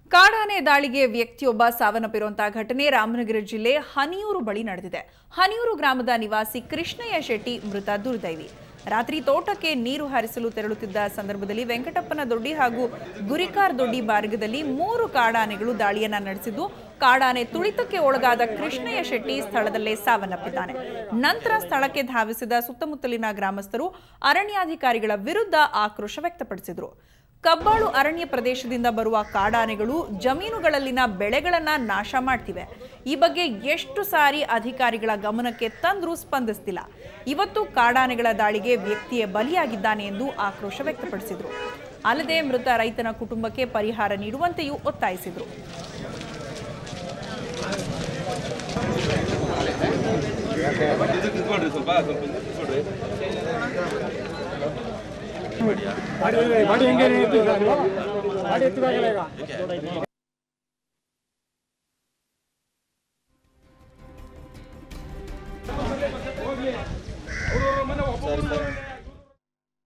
ಕಾಡಾನೆ ದಾಳಿಗೆ ವ್ಯಕ್ತಿಯೊಬ್ಬ ಸಾವನ್ನಪ್ಪಿರುವಂತಹ ಘಟನೆ ರಾಮನಗರ ಜಿಲ್ಲೆ ಹನಿಯೂರು ಬಳಿ ನಡೆದಿದೆ ಹನಿಯೂರು ಗ್ರಾಮದ ನಿವಾಸಿ ಕೃಷ್ಣಯ್ಯ ಶೆಟ್ಟಿ ಮೃತ ದುರ್ದೈವಿ ರಾತ್ರಿ ತೋಟಕ್ಕೆ ನೀರು ಹರಿಸಲು ತೆರಳುತ್ತಿದ್ದ ಸಂದರ್ಭದಲ್ಲಿ ವೆಂಕಟಪ್ಪನ ದೊಡ್ಡಿ ಹಾಗೂ ಗುರಿಕಾರ್ ದೊಡ್ಡಿ ಮಾರ್ಗದಲ್ಲಿ ಮೂರು ಕಾಡಾನೆಗಳು ದಾಳಿಯನ್ನ ನಡೆಸಿದ್ದು ಕಾಡಾನೆ ತುಳಿತಕ್ಕೆ ಒಳಗಾದ ಕೃಷ್ಣಯ್ಯ ಶೆಟ್ಟಿ ಸ್ಥಳದಲ್ಲೇ ಸಾವನ್ನಪ್ಪಿದ್ದಾನೆ ನಂತರ ಸ್ಥಳಕ್ಕೆ ಧಾವಿಸಿದ ಸುತ್ತಮುತ್ತಲಿನ ಗ್ರಾಮಸ್ಥರು ಅರಣ್ಯಾಧಿಕಾರಿಗಳ ವಿರುದ್ಧ ಆಕ್ರೋಶ ವ್ಯಕ್ತಪಡಿಸಿದರು ಕಬ್ಬಾಳು ಅರಣ್ಯ ಪ್ರದೇಶದಿಂದ ಬರುವ ಕಾಡಾನೆಗಳು ಜಮೀನುಗಳಲ್ಲಿನ ಬೆಳೆಗಳನ್ನ ನಾಶ ಮಾಡ್ತಿವೆ ಈ ಬಗ್ಗೆ ಎಷ್ಟು ಸಾರಿ ಅಧಿಕಾರಿಗಳ ಗಮನಕ್ಕೆ ತಂದ್ರೂ ಸ್ಪಂದಿಸ್ತಿಲ್ಲ ಇವತ್ತು ಕಾಡಾನೆಗಳ ದಾಳಿಗೆ ವ್ಯಕ್ತಿಯೇ ಬಲಿಯಾಗಿದ್ದಾನೆ ಎಂದು ಆಕ್ರೋಶ ವ್ಯಕ್ತಪಡಿಸಿದರು ಅಲ್ಲದೆ ಮೃತ ರೈತನ ಕುಟುಂಬಕ್ಕೆ ಪರಿಹಾರ ನೀಡುವಂತೆಯೂ ಒತ್ತಾಯಿಸಿದರು ಇದಕ್ಕೆ ನಿಂತ್ಕೊಳ್ರಿ ಸ್ವಲ್ಪ ಸ್ವಲ್ಪ ನಿಂತ್ಕೊಳ್ರಿ ಮಾಡಿ ಹೆಂಗೆ ಮಾಡಿ ಎತ್ತುವಾಗಲ್ಲ ಈಗ